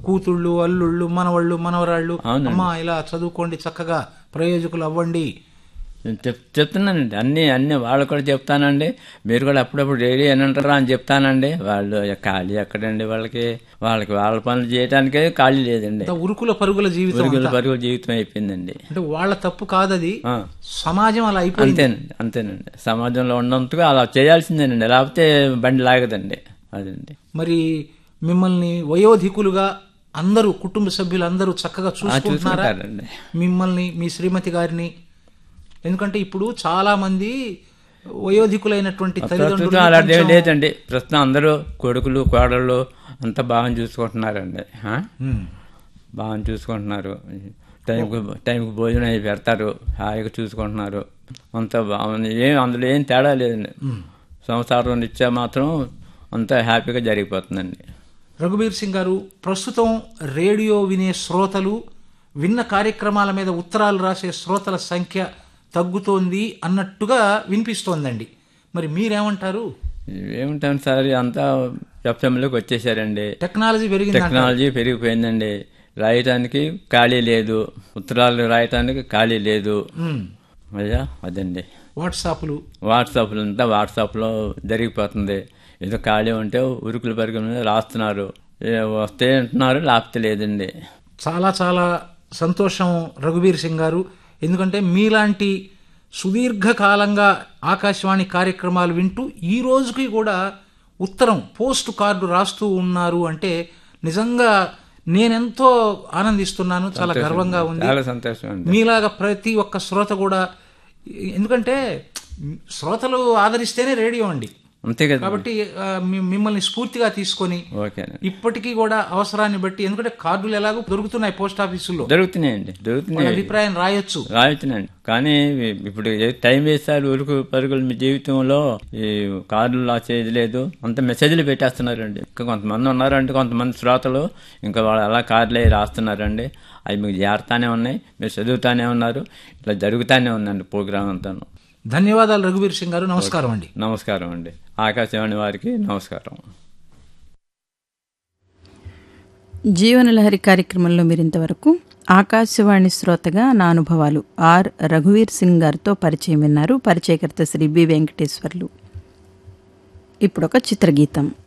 కూతుళ్ళు అల్లుళ్ళు మనవళ్ళు మనవరాళ్ళు అవునండి. అమ్మా ఇలా చదువుకోండి చక్కగా ప్రయోజకులు అవ్వండి నేను చెప్ చెప్తున్నానండి అన్నీ అన్నీ వాళ్ళు కూడా చెప్తానండి మీరు కూడా అప్పుడప్పుడు రేడియో అని అంటారా అని చెప్తానండి వాళ్ళు ఖాళీ ఎక్కడండి వాళ్ళకి వాళ్ళకి వాళ్ళ పనులు చేయడానికే ఖాళీ లేదండి ఇంత ఉరుకుల పరుగుల జీవితం పరుగుల అంతా. పరుగుల జీవితం అయిపోయిందండి అంటే వాళ్ళ తప్పు కాదది ఆ, సమాజం అలా అయిపోయింది అంతేనండి అంతేనండి సమాజంలో ఉన్నంతగా అలా చేయాల్సిందేనండి లేకపోతే బండి లాగదండి అదండి మరి మిమ్మల్ని వయోధికులుగా అందరూ కుటుంబ సభ్యులు అందరూ చక్కగా ఆ, చూసుకుంటున్నారా చూసుకుంటారండి మిమ్మల్ని మీ శ్రీమతి గారిని ఎందుకంటే ఇప్పుడు చాలా మంది వయోధికులైనటువంటి ప్రస్తుతం తల్లిదండ్రులు అలాంటి ఏం కొంచెం- లేదండి ప్రస్తుతం అందరూ కొడుకులు కోడళ్ళు అంతా బాగా చూసుకుంటున్నారండి ఆ? ఉమ్. బాగా చూసుకుంటున్నారు టైంకి టైంకి భోజనం అవి పెడతారు హాయిగా చూసుకుంటున్నారు అంతా బాగుంది ఏం అందులో ఏం తేడా లేదండి సంసారం రీత్యా మాత్రం అంతా హ్యాపీగా జరిగిపోతుందండి రఘుబీర్ సింగ్ గారు ప్రస్తుతం రేడియో వినే శ్రోతలు విన్న కార్యక్రమాల మీద ఉత్తరాలు రాసే శ్రోతల సంఖ్య తగ్గుతోంది అన్నట్టుగా వినిపిస్తోందండి మరి మీరేమంటారు ఏమిటాను సార్ అంతా ఎఫ్ఎంలోకి వచ్చేసారండి టెక్నాలజీ పెరిగింది టెక్నాలజీ పెరిగిపోయిందండి రాయటానికి ఖాళీ లేదు ఉత్తరాలు రాయటానికి ఖాళీ లేదు అయ్యా అదండి వాట్సాప్లు వాట్సాప్లో అంతా వాట్సాప్లో జరిగిపోతుంది ఏదో ఖాళీ ఉంటే ఉరుకులు పరుగుల మీద రాస్తున్నారు ఏ వస్తే అంటున్నారు లేకపోతే లేదండి చాలా చాలా సంతోషం రఘుబీర్ సింగ్ గారు ఎందుకంటే మీలాంటి సుదీర్ఘకాలంగా ఆకాశవాణి కార్యక్రమాలు వింటూ ఈ రోజుకి కూడా ఉత్తరం పోస్ట్ కార్డు రాస్తూ ఉన్నారు అంటే నిజంగా నేనెంతో ఆనందిస్తున్నాను చాలా గర్వంగా ఉంది చాలా సంతోషం అండి మీలాగా ప్రతి ఒక్క శ్రోత కూడా ఎందుకంటే శ్రోతలు ఆదరిస్తేనే రేడియో అండి అంతే కదా కాబట్టి ఆ, మీ- మిమ్మల్ని స్ఫూర్తిగా తీసుకొని ఓకేనండి ఇప్పటికీ కూడా అవసరాన్ని బట్టి ఎందుకంటే కార్డులు ఎలాగో దొరుకుతున్నాయి పోస్ట్ ఆఫీసుల్లో దొరుకుతున్నాయండి దొరుకుతున్నాయి అభిప్రాయం రాయొచ్చు రాయొచ్చునండి కానీ ఇప్పుడు ఏ టైం వేస్తారు ఉరుకు పరుగులు మీ జీవితంలో ఈ కార్డులు రాసేది లేదు అంత మెసేజ్లు పెట్టేస్తున్నారండి ఇంకా కొంతమంది ఉన్నారండి కొంతమంది శ్రోతలు ఇంకా వాళ్ళు అలా కార్డులే రాస్తున్నారండి అవి మీకు జారుతానే ఉన్నాయి మీరు చదువుతానే ఉన్నారు ఇట్లా జరుగుతానే ఉందండి ప్రోగ్రామ్ అంతాను ధన్యవాదాలు రఘువీర్ సింగ్ గారు నమస్కారం అండి నమస్కారం అండి ఆకాశవాణి వారికి నమస్కారం జీవనలహరి కార్యక్రమంలో మీరు ఇంతవరకు ఆకాశవాణి శ్రోతగా నా అనుభవాలు ఆర్ రఘువీర్ సింగ్ గారితో పరిచయం విన్నారు పరిచయకర్త శ్రీ బి వెంకటేశ్వర్లు ఇప్పుడొక చిత్రగీతం